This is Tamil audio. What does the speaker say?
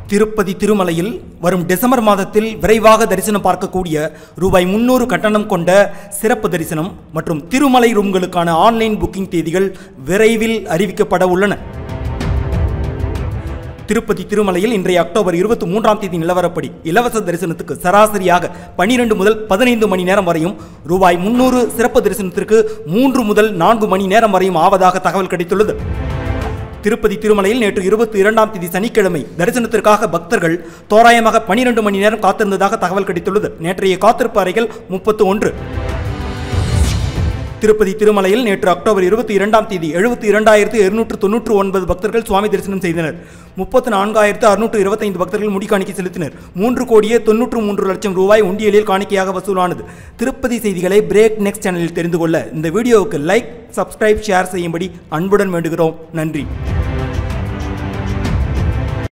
திருப்பதி திருமலையில் வரும் டிசம்பர் மாதத்தில் விரைவாக தரிசனம் பார்க்கக்கூடிய ரூபாய் முன்னூறு கட்டணம் கொண்ட சிறப்பு தரிசனம் மற்றும் திருமலை ரூம்களுக்கான ஆன்லைன் புக்கிங் தேதிகள் விரைவில் அறிவிக்கப்பட உள்ளன திருப்பதி திருமலையில் இன்றைய அக்டோபர் இருபத்தி மூன்றாம் தேதி நிலவரப்படி இலவச தரிசனத்துக்கு சராசரியாக பன்னிரண்டு முதல் பதினைந்து மணி நேரம் வரையும் ரூபாய் முன்னூறு சிறப்பு தரிசனத்திற்கு மூன்று முதல் நான்கு மணி நேரம் வரையும் ஆவதாக தகவல் கிடைத்துள்ளது திருப்பதி திருமலையில் நேற்று இருபத்தி இரண்டாம் தேதி சனிக்கிழமை தரிசனத்திற்காக பக்தர்கள் தோராயமாக பனிரெண்டு மணி நேரம் காத்திருந்ததாக தகவல் கிடைத்துள்ளது நேற்றைய காத்திருப்பு அறைகள் முப்பத்து ஒன்று திருப்பதி திருமலையில் நேற்று அக்டோபர் இருபத்தி இரண்டாம் தேதி எழுபத்தி இரண்டாயிரத்து இருநூற்று தொன்னூற்று ஒன்பது பக்தர்கள் சுவாமி தரிசனம் செய்தனர் முப்பத்து நான்காயிரத்து அறுநூற்று இருபத்தைந்து பக்தர்கள் முடிக்காணிக்கை செலுத்தினர் மூன்று கோடியே தொன்னூற்று மூன்று லட்சம் ரூபாய் உண்டியலில் காணிக்கையாக வசூலானது திருப்பதி செய்திகளை பிரேக் நெக்ஸ்ட் சேனலில் தெரிந்து கொள்ள இந்த வீடியோவுக்கு லைக் சப்ஸ்கிரைப் ஷேர் செய்யும்படி அன்புடன் வேண்டுகிறோம் நன்றி